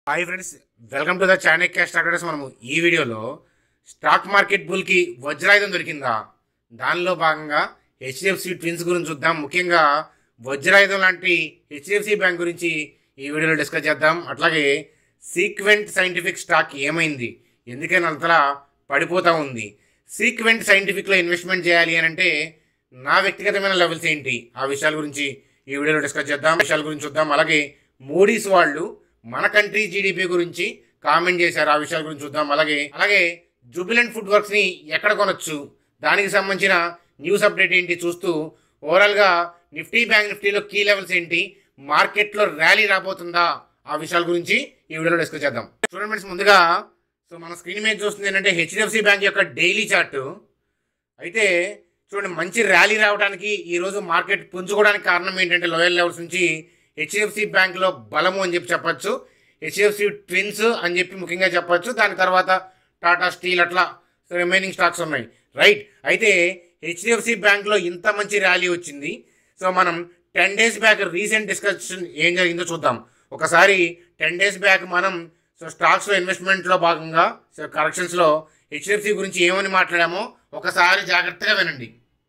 hi friends welcome to the Chanakya starters మనము ఈ వీడియోలో స్టాక్ మార్కెట్ బుల్కి వజ్రాయుధం దొరికిందా దానిలో భాగంగా హెచ్డిఎఫ్సి ట్విన్స్ గురించి చూద్దాం ముఖ్యంగా వజ్రాయుధం లాంటి హెచ్డిఎఫ్సి బ్యాంక్ గురించి ఈ వీడియోలో డిస్కస్ చేద్దాం అట్లాగే సీక్వెంట్ సైంటిఫిక్ స్టాక్ ఏమైంది ఎందుకని అంతలా పడిపోతూ ఉంది సీక్వెంట్ సైంటిఫిక్లో ఇన్వెస్ట్మెంట్ చేయాలి అని అంటే నా వ్యక్తిగతమైన లెవెల్స్ ఏంటి ఆ విషయాల గురించి ఈ వీడియోలో డిస్కస్ చేద్దాం విషయాల గురించి చూద్దాం అలాగే మోడీస్ వాళ్ళు మన కంట్రీ జీడిపి గురించి కామెంట్ చేశారు ఆ విషయాల గురించి చూద్దాం అలాగే అలాగే జూబిలెంట్ ఫుడ్ వర్క్స్ ని ఎక్కడ కొనొచ్చు దానికి సంబంధించిన న్యూస్ అప్డేట్ ఏంటి చూస్తూ ఓవరాల్ గా నిఫ్టీ బ్యాంక్ నిఫ్టీలో కీ లెవెల్స్ ఏంటి మార్కెట్లో ర్యాలీ రాబోతుందా ఆ విషయాల గురించి ఈ వీడియోలో డిస్కస్ చేద్దాం చూడండి ఫ్రెండ్స్ ముందుగా సో మన స్క్రీన్ మీద చూస్తుంది ఏంటంటే హెచ్డిఎఫ్సి బ్యాంక్ యొక్క డైలీ చార్ట్ అయితే చూడండి మంచి ర్యాలీ రావడానికి ఈ రోజు మార్కెట్ పుంజుకోవడానికి కారణం ఏంటంటే లోయర్ లెవెల్స్ నుంచి హెచ్డిఎఫ్సి బ్యాంక్లో బలము అని చెప్పి చెప్పొచ్చు హెచ్డిఎఫ్సి ట్విన్స్ అని చెప్పి ముఖ్యంగా చెప్పొచ్చు దాని తర్వాత టాటా స్టీల్ అట్లా రిమైనింగ్ స్టాక్స్ ఉన్నాయి రైట్ అయితే హెచ్డిఎఫ్సి బ్యాంక్లో ఇంత మంచి ర్యాలీ వచ్చింది సో మనం ten days back recent discussion ఏం జరిగిందో చూద్దాం ఒకసారి టెన్ డేస్ బ్యాక్ మనం సో స్టాక్స్లో ఇన్వెస్ట్మెంట్లో భాగంగా సో కరెక్షన్స్లో హెచ్డిఎఫ్సి గురించి ఏమని మాట్లాడామో ఒకసారి జాగ్రత్తగా వినండి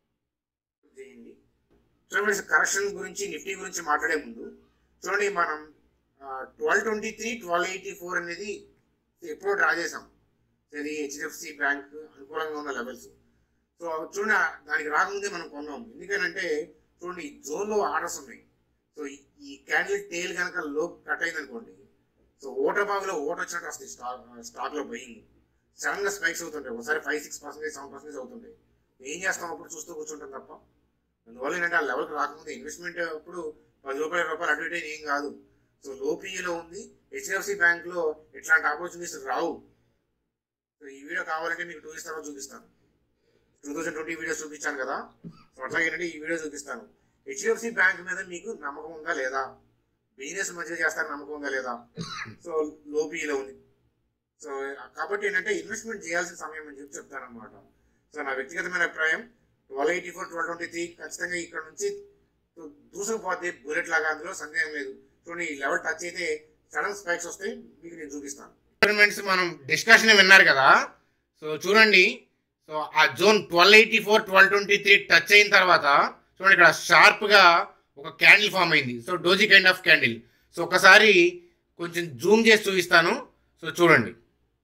చేయండి చూడండి కరెక్షన్ గురించి నిఫ్టీ గురించి మాట్లాడే ముందు చూడండి మనం twelve twenty three twelve eighty four అనేది ఎప్పుడో డ్రా చేసాం ఇది హెచ్డిఎఫ్సి బ్యాంక్ అనుకూలంగా ఉన్న లెవెల్స్ సో చూడండి ఆ- దానికి రాకముందే మనం కొన్నాం ఎందుకనంటే చూడండి ఈ జోన్లో ఆర్డర్స్ ఉన్నాయి సో ఈ- ఈ క్యాండిల్ టేల్ కనుక లో కట్ అయింది అనుకోండి సో ఓట బాగులో ఓట వచ్చినట్టు వస్తుంది స్టాక్ స్టాక్లో బయింగ్ సడన్ గా స్పైక్స్ అవుతుంటాయి ఒకసారి five six percentage seven percentage అవుతుంటాయి ఏం చేస్తాం అప్పుడు చూస్తూ కూర్చుంటాం తప్ప అందువల్ల ఏంటంటే ఆ లెవెల్కి రాకముందే ఇన్వెస్ట్మెంట్ అప్పుడు పది రూపాయల రూపాయలు అటు ఇటు అయినా ఏం కాదు సో లో పీఏలో ఉంది హెచ్డిఎఫ్సి బ్యాంక్లో ఇట్లాంటి ఆపర్చునిటీస్ రావు సో ఈ వీడియో కావాలంటే మీకు టూ ఇయర్స్ తర్వాత చూపిస్తాను టూ థౌసండ్ ట్వంటీ వీడియోస్ చూపించాను కదా సో అట్లాగే ఏంటంటే ఈ వీడియో చూపిస్తాను హెచ్డిఎఫ్సి బ్యాంక్ మీద మీకు నమ్మకం ఉందా లేదా బిజినెస్ మంచిగా చేస్తారని నమ్మకం ఉందా లేదా సో లో పీఏలో ఉంది సో కాబట్టి ఏంటంటే ఇన్వెస్ట్మెంట్ చేయాల్సిన సమయం అని చెప్పి చెప్తాను అనమాట సో నా వ్యక్తిగతమైన అభిప్రాయం twelve eighty four twelve twenty three ఖచ్చితంగా ఇక్కడ నుంచి దూసుకుపోతే బుల్లెట్ లాగా అందులో సందేహం లేదు చూడండి ఈ లెవెల్ టచ్ అయితే సడన్ స్పైక్స్ వస్తాయి మీకు నేను చూపిస్తాను ఎక్స్పెరిమెంట్స్ మనం డిస్కషన్ విన్నారు కదా సో చూడండి సో ఆ zone twelve eighty four twelve twenty three touch అయిన తర్వాత చూడండి ఇక్కడ షార్ప్గా ఒక క్యాండిల్ ఫామ్ అయింది so doji kind of candle so ఒకసారి కొంచెం జూమ్ చేసి చూపిస్తాను సో చూడండి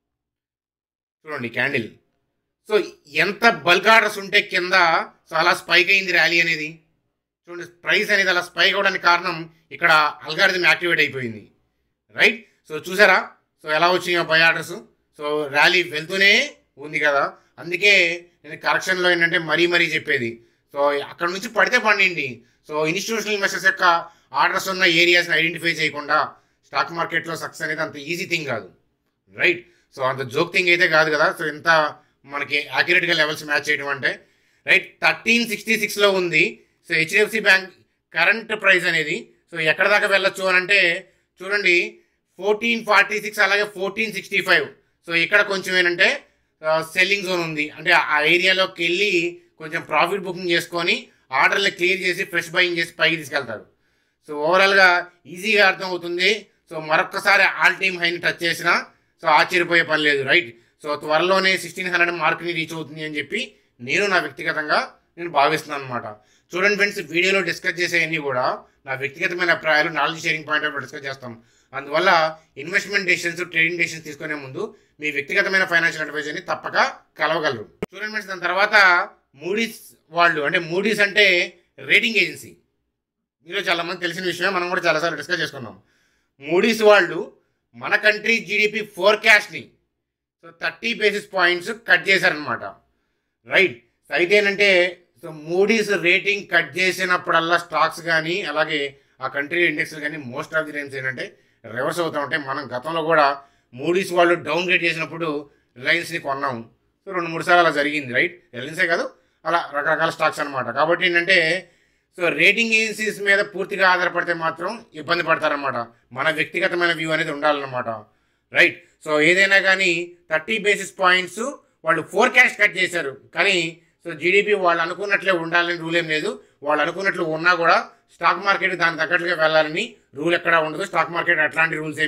చూడండి క్యాండిల్ సో ఎంత బల్క్ ఆర్డర్స్ ఉంటే కింద సో అలా స్పైక్ అయింది ర్యాలీ అనేది చూడండి ప్రైస్ అనేది అలా స్పైక్ అవడానికి కారణం ఇక్కడ అల్గారిథం యాక్టివేట్ అయిపోయింది రైట్ సో చూసారా సో ఎలా వచ్చినాయో బై ఆర్డర్స్ సో ర్యాలీ వెళ్తూనే ఉంది కదా అందుకే నేను కరెక్షన్లో ఏంటంటే మరీ మరీ చెప్పేది సో అక్కడ నుంచి పడితే పండింది సో ఇన్స్టిట్యూషనల్ ఇన్వెస్టర్స్ యొక్క ఆర్డర్స్ ఉన్న ఏరియాస్ని ఐడెంటిఫై చేయకుండా స్టాక్ మార్కెట్లో సక్సెస్ అనేది అంత ఈజీ థింగ్ కాదు రైట్ సో అంత జోక్ థింగ్ అయితే కాదు కదా సో ఎంత మనకి యాక్యురేట్గా లెవెల్స్ మ్యాచ్ చేయడం అంటే రైట్ థర్టీన్ సిక్స్టీ సిక్స్లో ఉంది so HDFC bank current price అనేది సో ఎక్కడ దాకా వెళ్ళొచ్చు అని అంటే చూడండి ఫోర్టీన్ ఫార్టీ సిక్స్ అలాగే ఫోర్టీన్ సిక్స్టీ ఫైవ్ సో ఇక్కడ కొంచెం ఏంటంటే సెల్లింగ్ జోన్ ఉంది అంటే ఆ ఏరియాలోకి వెళ్ళి కొంచెం ప్రాఫిట్ బుకింగ్ చేసుకొని ఆర్డర్ని క్లియర్ చేసి ఫ్రెష్ బయింగ్ చేసి పైకి తీసుకెళ్తారు సో ఓవరాల్గా ఈజీగా అర్థం అవుతుంది సో మరొక్కసారి ఆల్ టైమ్ హైని టచ్ చేసినా సో ఆశ్చర్యపోయే పని లేదు రైట్ సో త్వరలోనే సిక్స్టీన్ హండ్రెడ్ మార్క్ని రీచ్ అవుతుంది అని చెప్పి నేను నా వ్యక్తిగతంగా నేను భావిస్తున్నాను అనమాట చూడండి ఫ్రెండ్స్ వీడియోలో డిస్కస్ చేసేవన్నీ కూడా నా వ్యక్తిగతమైన అభిప్రాయాలు knowledge sharing point of discuss చేస్తాం అందువల్ల ఇన్వెస్ట్మెంట్ డెసిషన్స్ ట్రేడింగ్ డెసిషన్స్ తీసుకునే ముందు మీ వ్యక్తిగతమైన ఫైనాన్షియల్ అడ్వైజర్ని తప్పక కలవగలరు చూడండి ఫ్రెండ్స్ దాని తర్వాత మూడీస్ వాళ్ళు అంటే మూడీస్ అంటే రేటింగ్ ఏజెన్సీ మీలో చాలా మంది తెలిసిన విషయమే మనం కూడా చాలాసార్లు డిస్కస్ చేసుకున్నాం మూడీస్ వాళ్ళు మన కంట్రీ జీడిపి ఫోర్కాస్ట్ని so thirty basis points cut చేశారనమాట రైట్ అయితే ఏంటంటే సో మూడీస్ రేటింగ్ కట్ చేసినప్పుడల్లా స్టాక్స్ కానీ అలాగే ఆ కంట్రీ ఇండెక్స్ కానీ మోస్ట్ ఆఫ్ ది టైమ్స్ ఏంటంటే రివర్స్ అవుతూ ఉంటాయి మనం గతంలో కూడా మూడీస్ వాళ్ళు డౌన్ గ్రేడ్ చేసినప్పుడు రిలయన్స్ని కొన్నాము సో రెండు మూడు సార్లు అలా జరిగింది రైట్ రిలయన్సే కాదు అలా రకరకాల స్టాక్స్ అనమాట కాబట్టి ఏంటంటే సో రేటింగ్ ఏజెన్సీస్ మీద పూర్తిగా ఆధారపడితే మాత్రం ఇబ్బంది పడతారనమాట మన వ్యక్తిగతమైన వ్యూ అనేది ఉండాలన్నమాట రైట్ సో ఏదైనా కానీ థర్టీ బేసిస్ పాయింట్స్ వాళ్ళు ఫోర్కాస్ట్ కట్ చేశారు కానీ సో జీడిపి వాళ్ళు అనుకున్నట్లే ఉండాలని రూల్ ఏం లేదు వాళ్ళు అనుకున్నట్లు ఉన్నా కూడా స్టాక్ మార్కెట్ దాని తగ్గట్టుగా వెళ్ళాలని రూల్ ఎక్కడా ఉండదు స్టాక్ మార్కెట్ అట్లాంటి రూల్స్ ఏమీ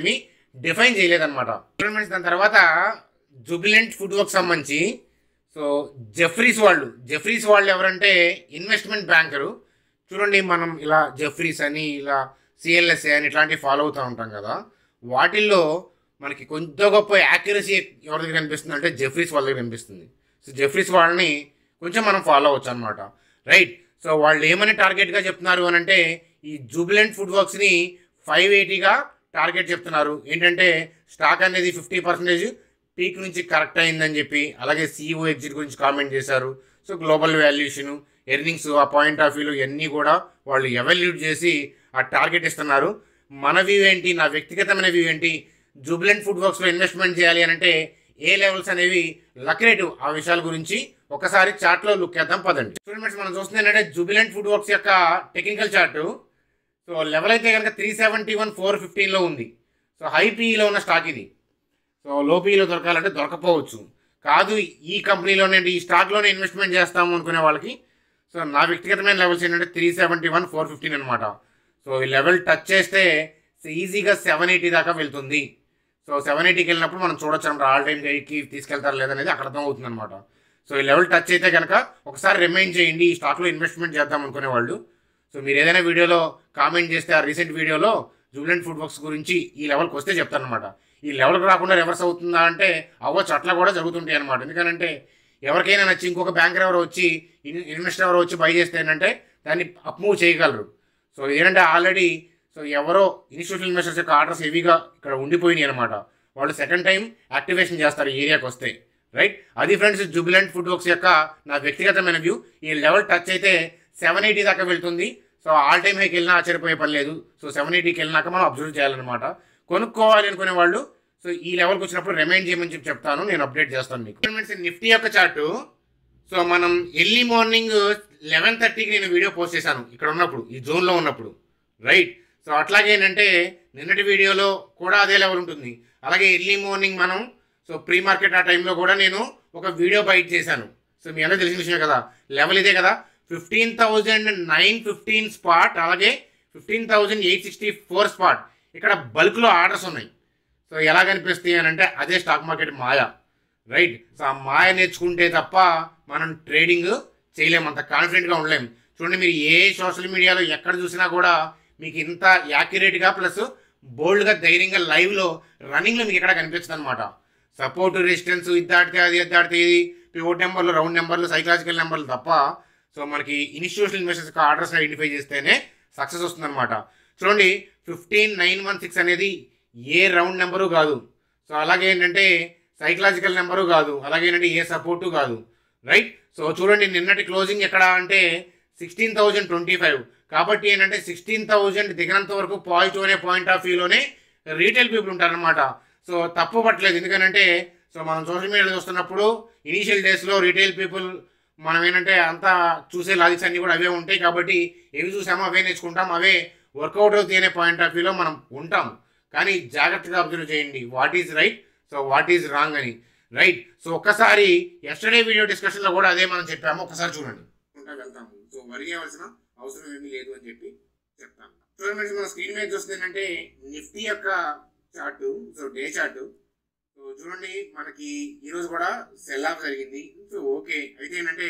డిఫైన్ చేయలేదన్నమాట ఫ్రెండ్స్ దాని తర్వాత జుబిలెంట్ ఫుడ్ వర్క్ సంబంధించి సో జెఫ్రీస్ వాళ్ళు జెఫ్రీస్ వాళ్ళు ఎవరంటే ఇన్వెస్ట్మెంట్ బ్యాంకరు చూడండి మనం ఇలా జెఫ్రీస్ అని ఇలా సిఎల్ఎస్ఏ అని ఇట్లాంటివి ఫాలో అవుతూ ఉంటాం కదా వాటిల్లో మనకి కొంత గొప్ప యాక్యురసీ ఎవరి దగ్గర కనిపిస్తుంది అంటే జెఫ్రీస్ వాళ్ళ దగ్గర కనిపిస్తుంది సో జెఫ్రీస్ వాళ్ళని కొంచెం మనం ఫాలో అవ్వచ్చు అనమాట రైట్ సో వాళ్ళు ఏమని టార్గెట్గా చెప్తున్నారు అని అంటే ఈ జూబిలెంట్ ఫుడ్ వర్క్స్ని ఫైవ్ ఎయిటీగా టార్గెట్ చెప్తున్నారు ఏంటంటే స్టాక్ అనేది ఫిఫ్టీ పర్సెంటేజ్ పీక్ నుంచి కరెక్ట్ అయిందని చెప్పి అలాగే సీఈఓ ఎగ్జిట్ గురించి కామెంట్ చేశారు సో గ్లోబల్ వాల్యుయేషన్ ఎర్నింగ్స్ ఆ పాయింట్ ఆఫ్ వ్యూలో ఇవన్నీ కూడా వాళ్ళు ఎవాల్యూట్ చేసి ఆ టార్గెట్ ఇస్తున్నారు మన వ్యూ ఏంటి నా వ్యక్తిగతమైన వ్యూ ఏంటి జూబిలెంట్ ఫుడ్ వర్క్స్లో ఇన్వెస్ట్మెంట్ చేయాలి అని అంటే ఏ లెవెల్స్ అనేవి లక్రేటివ్ ఆ విషయాల గురించి ఒకసారి చార్ట్లో లుక్ చేద్దాం పదండి స్టూడెంట్స్ మనం చూస్తుంది ఏంటంటే జూబిలెంట్ ఫుడ్ వర్క్స్ యొక్క టెక్నికల్ చార్టు సో లెవెల్ అయితే కనుక త్రీ సెవెంటీ వన్ ఫోర్ ఫిఫ్టీన్లో ఉంది సో హై పీఈలో ఉన్న స్టాక్ ఇది సో లో పీఈలో దొరకాలంటే దొరకపోవచ్చు కాదు ఈ కంపెనీలోనే ఈ స్టాక్లోనే ఇన్వెస్ట్మెంట్ చేస్తాము అనుకునే వాళ్ళకి సో నా వ్యక్తిగతమైన లెవెల్స్ ఏంటంటే three seventy one four fifteen అనమాట సో ఈ లెవెల్ టచ్ చేస్తే ఈజీగా సెవెన్ ఎయిటీ దాకా వెళ్తుంది సో సెవెన్ ఎయిటీకి వెళ్ళినప్పుడు మనం చూడొచ్చు అనమాట ఆల్ టైమ్ గైడ్కి తీసుకెళ్తారు లేదనేది అక్కడ అర్థం అవుతుంది అనమాట సో ఈ లెవెల్ టచ్ అయితే కనుక ఒకసారి రిమైండ్ చేయండి ఈ స్టాక్లో ఇన్వెస్ట్మెంట్ చేద్దాం అనుకునే వాళ్ళు సో మీరు ఏదైనా వీడియోలో కామెంట్ చేస్తే ఆ రీసెంట్ వీడియోలో జూబిలెంట్ ఫుడ్ వర్క్స్ గురించి ఈ లెవెల్కి వస్తే చెప్తాను అనమాట ఈ లెవెల్కి రాకుండా రివర్స్ అవుతుందా అంటే అవ్వచ్చు అట్లా కూడా జరుగుతుంటాయి అనమాట ఎందుకంటే ఎవరికైనా నచ్చి ఇంకొక బ్యాంకర్ ఎవరో వచ్చి ఇన్- ఇన్వెస్టర్ ఎవరో వచ్చి బై చేస్తే ఏంటంటే దాన్ని అప్మూవ్ చేయగలరు సో ఏంటంటే ఆల్రెడీ సో ఎవరో ఇన్స్టిట్యూషనల్ ఇన్వెస్టర్స్ యొక్క ఆర్డర్స్ హెవీగా ఇక్కడ ఉండిపోయినాయి అనమాట వాళ్ళు సెకండ్ టైం యాక్టివేషన్ చేస్తారు ఈ ఏరియాకి వస్తే రైట్ అది ఫ్రెండ్స్ జుబిలెంట్ ఫుడ్ వర్క్స్ యొక్క నా వ్యక్తిగతమైన వ్యూ ఈ లెవెల్ టచ్ అయితే సెవెన్ ఎయిటీ దాకా వెళ్తుంది సో ఆల్ టైమ్ హైకి వెళ్ళినా ఆశ్చర్యపోయే పని లేదు సో సెవెన్ ఎయిటీకి వెళ్ళినాక మనం అబ్జర్వ్ చేయాలన్నమాట కొనుక్కోవాలి అనుకునే వాళ్ళు సో ఈ లెవెల్కి వచ్చినప్పుడు రిమైండ్ చేయమని చెప్పి చెప్తాను నేను అప్డేట్ చేస్తాను మీకు నిఫ్టీ యొక్క చార్టు సో మనం ఎర్లీ మార్నింగ్ లెవెన్ థర్టీకి నేను వీడియో పోస్ట్ చేశాను ఇక్కడ ఉన్నప్పుడు ఈ జోన్లో ఉన్నప్పుడు రైట్ సో అట్లాగే ఏంటంటే నిన్నటి వీడియోలో కూడా అదే లెవెల్ ఉంటుంది అలాగే ఎర్లీ మార్నింగ్ మనం సో ప్రీ మార్కెట్ ఆ టైంలో కూడా నేను ఒక వీడియో బైట్ చేశాను సో మీ అందరూ తెలిసిన విషయమే కదా లెవెల్ ఇదే కదా fifteen thousand nine fifteen spot అలాగే fifteen thousand eight sixty four spot ఇక్కడ బల్క్లో ఆర్డర్స్ ఉన్నాయి సో ఎలా కనిపిస్తాయి అని అంటే అదే స్టాక్ మార్కెట్ మాయ రైట్ సో ఆ మాయ నేర్చుకుంటే తప్ప మనం ట్రేడింగ్ చేయలేము అంత కాన్ఫిడెంట్గా ఉండలేము చూడండి మీరు ఏ సోషల్ మీడియాలో ఎక్కడ చూసినా కూడా మీకు ఇంత యాక్యురేట్గా ప్లస్ బోల్డ్గా ధైర్యంగా లైవ్లో రన్నింగ్లో మీకు ఎక్కడ కనిపిస్తుంది అనమాట సపోర్ట్ రెసిస్టెన్స్ ఇది దాటితే అది ఇది దాటితే ఇది పివోట్ నెంబర్లు రౌండ్ నెంబర్లు సైకలాజికల్ నెంబర్లు తప్ప సో మనకి ఇన్స్టిట్యూషనల్ ఇన్వెస్టర్స్ ఆర్డర్స్ ఐడెంటిఫై చేస్తేనే సక్సెస్ వస్తుందన్నమాట చూడండి ఫిఫ్టీన్ నైన్ వన్ సిక్స్ అనేది ఏ రౌండ్ నెంబరు కాదు సో అలాగే ఏంటంటే సైకలాజికల్ నెంబరు కాదు అలాగే ఏంటంటే ఏ సపోర్టు కాదు రైట్ సో చూడండి నిన్నటి క్లోజింగ్ ఎక్కడ అంటే సిక్స్టీన్ థౌజండ్ ట్వంటీ ఫైవ్ కాబట్టి ఏంటంటే సిక్స్టీన్ థౌజండ్ దిగినంత వరకు పాజిటివ్ అనే పాయింట్ ఆఫ్ వ్యూలోనే రీటైల్ పీపుల్ ఉంటారనమాట సో తప్పు పట్టలేదు ఎందుకంటే సో మనం సోషల్ మీడియాలో చూస్తున్నప్పుడు ఇనీషియల్ డేస్లో రీటైల్ పీపుల్ మనం ఏంటంటే అంతా చూసే లాజిక్స్ అన్నీ కూడా అవే ఉంటాయి కాబట్టి ఏవి చూసామో అవే నేర్చుకుంటాం అవే వర్కౌట్ అవుతాయి అనే పాయింట్ ఆఫ్ వ్యూలో మనం ఉంటాం కానీ జాగ్రత్తగా అబ్జర్వ్ చేయండి what is right so what is wrong అని రైట్ సో ఒక్కసారి ఎస్టర్డే వీడియో డిస్కషన్లో కూడా అదే మనం చెప్పాము ఒకసారి చూడండి ఉంటా వెళ్తాము సో వరి అవ్వాల్సిన అవసరం ఏమీ లేదు అని చెప్పి చెప్తాను చూడండి మన స్క్రీన్ మీద చూస్తుంది ఏంటంటే నిఫ్టీ యొక్క chart so day chart so చూడండి మనకి ఈరోజు కూడా సెల్ ఆఫ్ జరిగింది సో ఓకే అయితే ఏంటంటే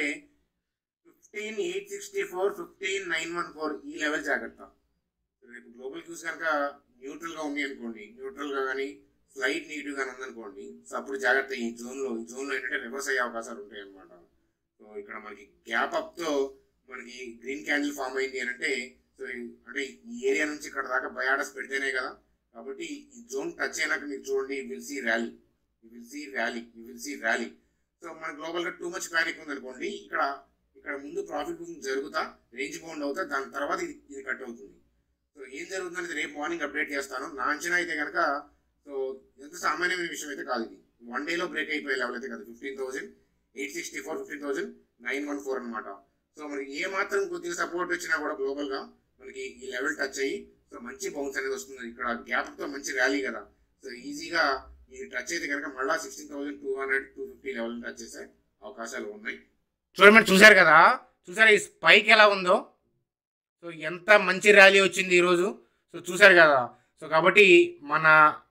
fifteen eight sixty four fifteen nine one four ఈ లెవెల్ జాగ్రత్త రేపు గ్లోబల్ క్యూస్ కనుక న్యూట్రల్గా ఉంది అనుకోండి న్యూట్రల్గా కానీ స్లైట్ నెగిటివ్ గానీ ఉందనుకోండి సో అప్పుడు జాగ్రత్త ఈ జోన్లో ఈ జోన్లో ఏంటంటే రివర్స్ అయ్యే అవకాశాలు ఉంటాయి అన్నమాట సో ఇక్కడ మనకి గ్యాప్ అప్తో మనకి గ్రీన్ క్యాండిల్ ఫామ్ అయింది అని అంటే సో ఈ- అంటే ఈ ఏరియా నుంచి ఇక్కడ దాకా బయాడస్ పెడితేనే కదా కాబట్టి ఈ జోన్ టచ్ అయినాక మీరు చూడండి will see rally will see rally will see rally so మన గ్లోబల్గా టూ మచ్ ప్యానిక్ ఉందనుకోండి ఇక్కడ ఇక్కడ ముందు ప్రాఫిట్ బుకింగ్ జరుగుతా రేంజ్ బౌండ్ అవుతా దాని తర్వాత ఇది ఇది కట్ అవుతుంది సో ఏం జరుగుతుందనేది రేపు మార్నింగ్ అప్డేట్ చేస్తాను నా అంచనా అయితే కనుక సో ఎంత సామాన్యమైన విషయం అయితే కాదు ఇది వన్ డేలో బ్రేక్ అయిపోయే లెవెల్ అయితే కాదు fifteen thousand eight sixty four fifteen thousand nine one four అనమాట సో మనకి ఏ మాత్రం కొద్దిగా సపోర్ట్ వచ్చినా కూడా గ్లోబల్గా మనకి ఈ లెవెల్ టచ్ అయ్యి సో మంచి బౌన్స్ అనేది వస్తుంది ఇక్కడ గ్యాప్తో మంచి ర్యాలీ కదా సో ఈజీగా ఈ టచ్ అయితే కనుక మళ్ళీ sixteen thousand two hundred two fifty level touch చేసే అవకాశాలు ఉన్నాయి చూడమని చూశారు కదా చూసారా ఈ స్పైక్ ఎలా ఉందో సో ఎంత మంచి ర్యాలీ వచ్చింది ఈరోజు సో చూశారు కదా సో కాబట్టి మన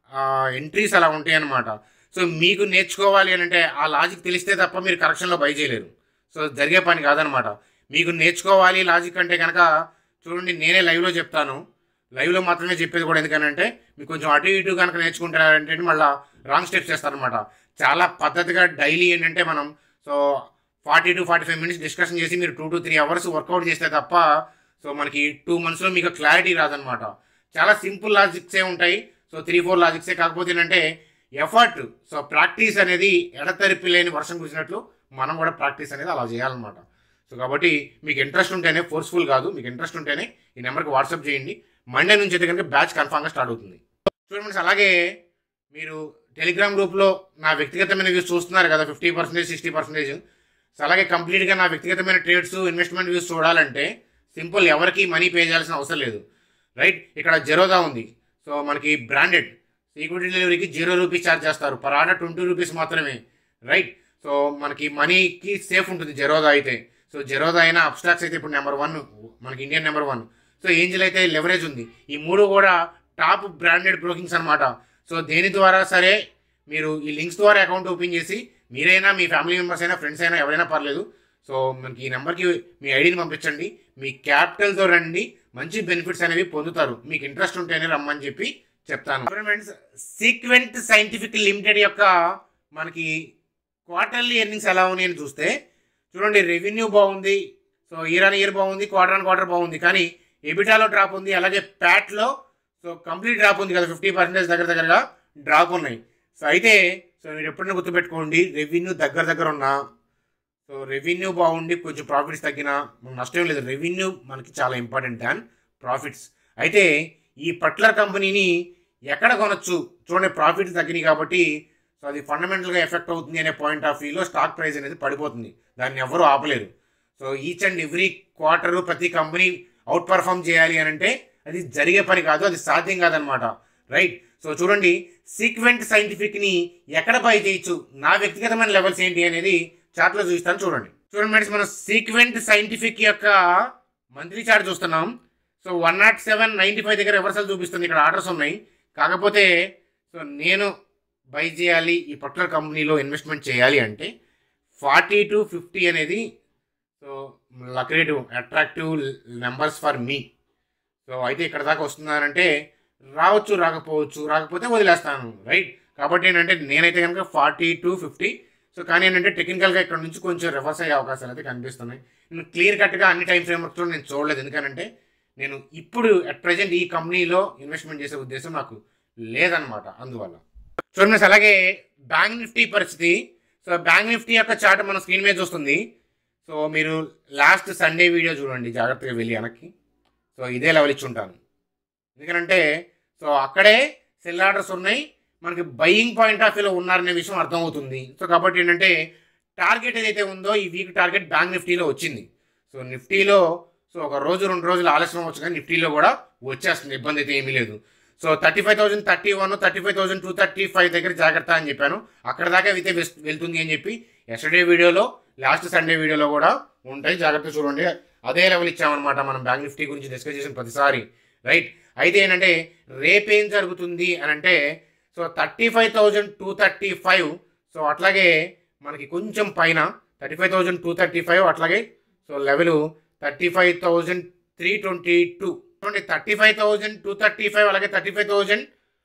ఎంట్రీస్ అలా ఉంటాయి అన్నమాట సో మీకు నేర్చుకోవాలి అని అంటే ఆ లాజిక్ తెలిస్తే తప్ప మీరు కరెక్షన్లో బై చేయలేరు సో జరిగే పని కాదనమాట మీకు నేర్చుకోవాలి లాజిక్ అంటే కనుక చూడండి నేనే లైవ్లో చెప్తాను లైవ్లో మాత్రమే చెప్పేది కూడా ఎందుకనంటే మీకు కొంచెం అటు ఇటు కనుక నేర్చుకుంటారంటే మళ్ళీ రాంగ్ స్టెప్స్ చేస్తారనమాట చాలా పద్ధతిగా డైలీ ఏంటంటే మనం so forty to forty five minutes discussion చేసి మీరు two to three hours workout చేస్తే తప్ప సో మనకి టూ మంత్స్లో మీకు క్లారిటీ రాదనమాట చాలా సింపుల్ లాజిక్సే ఉంటాయి సో త్రీ ఫోర్ లాజిక్సే కాకపోతే ఏంటంటే ఎఫర్ట్ సో ప్రాక్టీస్ అనేది ఎడతెరిపి లేని వర్షం కురిసినట్లు మనం కూడా ప్రాక్టీస్ అనేది అలా చేయాలన్నమాట సో కాబట్టి మీకు ఇంట్రెస్ట్ ఉంటేనే ఫోర్స్ఫుల్ కాదు మీకు ఇంట్రెస్ట్ ఉంటేనే ఈ నెంబర్కి వాట్సాప్ చేయండి మండే నుంచి అయితే కనుక బ్యాచ్ కన్ఫామ్గా స్టార్ట్ అవుతుంది చూడండి ఫ్రెండ్స్ అలాగే మీరు టెలిగ్రామ్ గ్రూప్లో నా వ్యక్తిగతమైన వ్యూస్ చూస్తున్నారు కదా fifty percentage sixty percentage so అలాగే కంప్లీట్గా నా వ్యక్తిగతమైన ట్రేడ్స్ ఇన్వెస్ట్మెంట్ వ్యూస్ చూడాలంటే సింపుల్ ఎవరికి మనీ పే చేయాల్సిన అవసరం లేదు రైట్ ఇక్కడ జెరోదా ఉంది సో మనకి బ్రాండెడ్ సీక్యూరిటీ డెలివరీకి జీరో రూపీస్ ఛార్జ్ చేస్తారు పర్ ఆర్డర్ ట్వంటీ రూపీస్ మాత్రమే రైట్ సో మనకి మనీకి సేఫ్ ఉంటుంది జెరోదా అయితే సో జెరోదా అయినా అబ్స్టాక్స్ అయితే ఇప్పుడు నెంబర్ వన్ మనకి Indian number one so Angel అయితే లెవరేజ్ ఉంది ఈ మూడు కూడా టాప్ బ్రాండెడ్ బ్రోకింగ్స్ అనమాట సో దేని ద్వారా సరే మీరు ఈ లింక్స్ ద్వారా అకౌంట్ ఓపెన్ చేసి మీరైనా మీ ఫ్యామిలీ మెంబర్స్ అయినా ఫ్రెండ్స్ అయినా ఎవరైనా పర్లేదు సో మనకి ఈ నెంబర్కి మీ ఐడిని పంపించండి మీ క్యాపిటల్తో రండి మంచి బెనిఫిట్స్ అనేవి పొందుతారు మీకు ఇంట్రెస్ట్ ఉంటేనే రమ్మని చెప్పి చెప్తాను ఫ్రెండ్స్ సీక్వెంట్ సైంటిఫిక్ లిమిటెడ్ యొక్క మనకి క్వార్టర్లీ ఎర్నింగ్స్ ఎలా ఉన్నాయని చూస్తే చూడండి రెవెన్యూ బాగుంది సో ఇయర్ ఆన్ ఇయర్ బాగుంది క్వార్టర్ ఆన్ క్వార్టర్ బాగుంది కానీ ఎబిటాలో డ్రాప్ ఉంది అలాగే ప్యాట్లో సో కంప్లీట్ డ్రాప్ ఉంది కదా ఫిఫ్టీ పర్సెంటేజ్ దగ్గర దగ్గరగా డ్రాప్ ఉన్నాయి సో అయితే సో మీరు ఎప్పుడైనా గుర్తుపెట్టుకోండి రెవెన్యూ దగ్గర దగ్గర ఉన్నా సో రెవెన్యూ బాగుండి కొంచెం ప్రాఫిట్స్ తగ్గినా మనకు నష్టం లేదు రెవెన్యూ మనకి చాలా ఇంపార్టెంట్ దాన్ ప్రాఫిట్స్ అయితే ఈ పర్టికులర్ కంపెనీని ఎక్కడ కొనొచ్చు చూడండి ప్రాఫిట్స్ తగ్గినాయి కాబట్టి సో అది ఫండమెంటల్గా ఎఫెక్ట్ అవుతుంది అనే పాయింట్ ఆఫ్ వ్యూలో స్టాక్ ప్రైస్ అనేది పడిపోతుంది దాన్ని ఎవరు ఆపలేరు so each and every quarter ప్రతి కంపెనీ అవుట్ పర్ఫామ్ చేయాలి అని అంటే అది జరిగే పని కాదు అది సాధ్యం కాదనమాట రైట్ సో చూడండి సీక్వెంట్ సైంటిఫిక్ని ఎక్కడ బై చేయొచ్చు నా వ్యక్తిగతమైన లెవెల్స్ ఏంటి అనేది చార్ట్లో చూపిస్తాను చూడండి చూడండి మేడం మనం సీక్వెంట్ సైంటిఫిక్ యొక్క మంత్లీ చార్ట్ చూస్తున్నాం so one nought seven ninety five దగ్గర రివర్సల్ చూపిస్తుంది ఇక్కడ ఆర్డర్స్ ఉన్నాయి కాకపోతే సో నేను బై చేయాలి ఈ పర్టికులర్ కంపెనీలో ఇన్వెస్ట్మెంట్ చేయాలి అంటే ఫార్టీ టు ఫిఫ్టీ అనేది so lucrative attractive numbers for మీ సో అయితే ఇక్కడ దాకా వస్తున్నానంటే రావచ్చు రాకపోవచ్చు రాకపోతే వదిలేస్తాను రైట్ కాబట్టి ఏంటంటే నేనైతే కనుక ఫార్టీ టు ఫిఫ్టీ సో కానీ ఏంటంటే టెక్నికల్గా ఇక్కడ నుంచి కొంచెం రివర్స్ అయ్యే అవకాశాలు అయితే కనిపిస్తున్నాయి నేను క్లియర్ కట్గా అన్ని టైం ఫ్రేమ్వర్క్స్లో నేను చూడలేదు ఎందుకంటే నేను ఇప్పుడు అట్ ప్రజెంట్ ఈ కంపెనీలో ఇన్వెస్ట్మెంట్ చేసే ఉద్దేశం నాకు లేదనమాట అందువల్ల చూడండి ఫ్రెండ్స్, అలాగే బ్యాంక్ నిఫ్టీ పరిస్థితి సో బ్యాంక్ నిఫ్టీ యొక్క చార్ట్ మన స్క్రీన్ మీద చూస్తుంది సో మీరు లాస్ట్ సండే వీడియో చూడండి జాగ్రత్తగా వెళ్ళి వెనక్కి సో ఇదే లెవెల్ ఇచ్చి ఉంటాను ఎందుకంటే సో అక్కడే సెల్ ఆర్డర్స్ ఉన్నాయి మనకి బయింగ్ పాయింట్ ఆఫ్ వ్యూలో ఉన్నారనే విషయం అర్థమవుతుంది సో కాబట్టి ఏంటంటే టార్గెట్ ఏదైతే ఉందో ఈ వీక్ టార్గెట్ బ్యాంక్ నిఫ్టీలో వచ్చింది సో నిఫ్టీలో సో ఒక రోజు రెండు రోజులు ఆలస్యం అవ్వచ్చు కానీ నిఫ్టీలో కూడా వచ్చేస్తుంది ఇబ్బంది అయితే ఏమీ లేదు so thirty five thousand thirty one thirty five thousand two thirty five దగ్గర జాగ్రత్త అని చెప్పాను అక్కడ దాకా అయితే వెస్- వెళ్తుంది అని చెప్పి ఎస్టర్డే వీడియోలో లాస్ట్ సండే వీడియోలో కూడా ఉంటాయి జాగ్రత్త చూడండి అదే లెవెల్ ఇచ్చామన్నమాట మనం బ్యాంక్ నిఫ్టీ గురించి డిస్కస్ చేసిన ప్రతిసారి రైట్ అయితే ఏంటంటే రేపేం జరుగుతుంది అని అంటే so thirty five thousand two thirty five so అట్లాగే మనకి కొంచెం పైన thirty five thousand two thirty five అట్లాగే so level thirty five thousand three twenty two చూడండి thirty five thousand two thirty five అలాగే thirty five thousand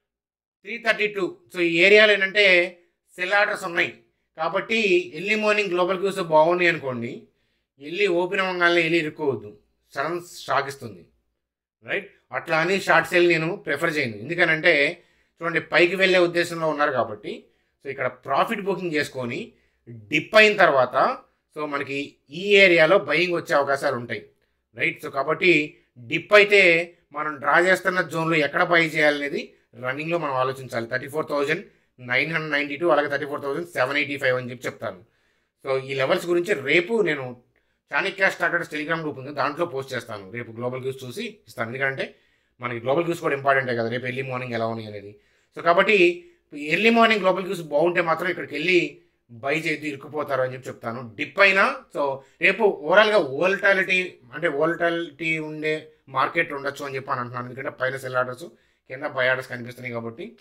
three thirty two so ఈ ఏరియాలో ఏంటంటే సెల్ ఆర్డర్స్ ఉన్నాయి కాబట్టి ఎర్లీ మార్నింగ్ గ్లోబల్ క్యూస్ బాగున్నాయి అనుకోండి వెళ్ళి ఓపెన్ అవ్వగానే వెళ్ళి ఇరుక్కోవద్దు సడన్ షాక్ ఇస్తుంది రైట్ అట్లా అని షార్ట్ సేల్ నేను ప్రిఫర్ చేయను ఎందుకనంటే చూడండి పైకి వెళ్ళే ఉద్దేశంలో ఉన్నారు కాబట్టి సో ఇక్కడ ప్రాఫిట్ బుకింగ్ చేసుకొని డిప్ అయిన తర్వాత సో మనకి ఈ ఏరియాలో బయింగ్ వచ్చే అవకాశాలు ఉంటాయి రైట్ సో కాబట్టి డిప్ అయితే మనం డ్రా చేస్తున్న జోన్లో ఎక్కడ బై చేయాలనేది రన్నింగ్లో మనం ఆలోచించాలి thirty four thousand nine hundred ninety two అలాగే thirty four thousand seven eighty five అని చెప్పి చెప్తాను సో ఈ లెవెల్స్ గురించి రేపు నేను చాణక్య స్టార్టర్స్ టెలిగ్రామ్ గ్రూప్ ఉంది దాంట్లో పోస్ట్ చేస్తాను రేపు గ్లోబల్ క్యూస్ చూసి ఇస్తాను ఎందుకంటే మనకి గ్లోబల్ క్యూస్ కూడా ఇంపార్టెంటే కదా రేపు ఎర్లీ మార్నింగ్ ఎలా ఉన్నాయి అనేది సో కాబట్టి ఎర్లీ మార్నింగ్ గ్లోబల్ క్యూస్ బాగుంటే మాత్రం ఇక్కడికి వెళ్ళి బై చేసి ఇరుక్కుపోతారు అని చెప్పి చెప్తాను డిప్ అయినా సో రేపు ఓవరాల్గా వోల్టాలిటీ అంటే వోల్టాలిటీ ఉండే మార్కెట్ ఉండొచ్చు అని చెప్పి అని అంటున్నాను ఎందుకంటే పైన సెల్ ఆర్డర్స్ కింద బై ఆర్డర్స్ కనిపిస్తున్నాయి కాబట్టి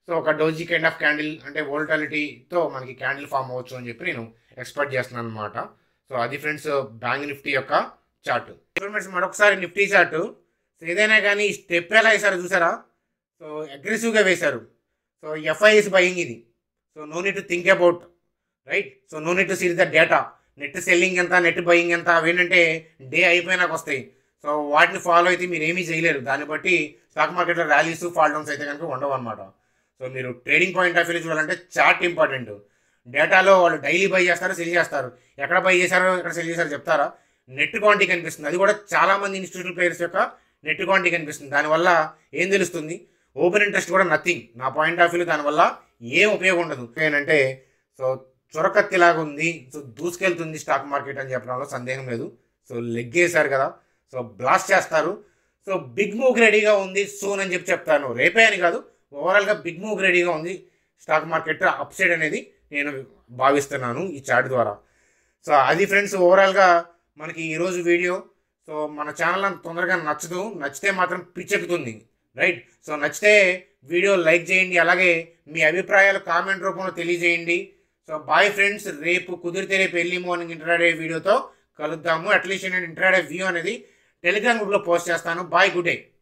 సో ఒక డోజీ కైండ్ ఆఫ్ క్యాండిల్ అంటే వోల్టాలిటీతో మనకి క్యాండిల్ ఫామ్ అవ్వచ్చు అని చెప్పి నేను ఎక్స్పెక్ట్ చేస్తున్నాను అనమాట సో అది ఫ్రెండ్స్ బ్యాంక్ నిఫ్టీ యొక్క చార్ట్ ఫ్రెండ్స్ మరొకసారి నిఫ్టీ చార్ట్ సో ఏదైనా కానీ స్టెప్ ఎలా వేశారో చూసారా సో అగ్రెసివ్గా వేశారు సో ఎఫ్ఐఎస్ బయింగ్ ఇది so no need to think about right so no need to see the data net selling ఎంత నెట్ బయింగ్ ఎంత అవేంటంటే డే అయిపోయినాక వస్తాయి సో వాటిని ఫాలో అయితే మీరు ఏమీ చేయలేరు దాన్ని బట్టి స్టాక్ మార్కెట్లో ర్యాలీస్ ఫాల్ డౌన్స్ అయితే కనుక ఉండవు అనమాట సో మీరు ట్రేడింగ్ పాయింట్ ఆఫ్ వ్యూ చూడాలంటే చార్ట్ ఇంపార్టెంట్ డేటాలో వాళ్ళు డైలీ బై చేస్తారు సెల్ చేస్తారు ఎక్కడ బై చేశారో ఎక్కడ సెల్ చేశారో చెప్తారా నెట్ క్వాంటిటీ కనిపిస్తుంది అది కూడా చాలా మంది ఇన్స్టిట్యూషనల్ ప్లేయర్స్ యొక్క నెట్ క్వాంటిటీ కనిపిస్తుంది దానివల్ల ఏం తెలుస్తుంది ఓపెన్ ఇంట్రెస్ట్ కూడా నథింగ్ నా పాయింట్ ఆఫ్ వ్యూలో దానివల్ల ఏం ఉపయోగం ఉండదు ఏంటంటే సో చొరకత్తిలాగా ఉంది సో దూసుకెళ్తుంది స్టాక్ మార్కెట్ అని చెప్పడంలో సందేహం లేదు సో లెగ్ వేశారు కదా సో బ్లాస్ట్ చేస్తారు సో బిగ్ మూవ్ రెడీగా ఉంది సూన్ అని చెప్పి చెప్తాను రేపే అని కాదు ఓవరాల్గా బిగ్ మూవ్ రెడీగా ఉంది స్టాక్ మార్కెట్ అప్ సైడ్ అనేది నేను భావిస్తున్నాను ఈ చార్ట్ ద్వారా సో అది ఫ్రెండ్స్ ఓవరాల్గా మనకి ఈరోజు వీడియో సో మన ఛానల్ అంత తొందరగా నచ్చదు నచ్చితే మాత్రం పిచ్చెక్కుతుంది రైట్ సో నచ్చితే వీడియో లైక్ చేయండి అలాగే మీ అభిప్రాయాలు కామెంట్ రూపంలో తెలియజేయండి సో బాయ్ ఫ్రెండ్స్ రేపు కుదిరితే రేపు ఎర్లీ మార్నింగ్ ఇంటర్డే వీడియోతో కలుద్దాము అట్లీస్ట్ నేను ఇంటర్డే వ్యూ అనేది టెలిగ్రామ్ గ్రూప్లో పోస్ట్ చేస్తాను బాయ్ గుడ్ డే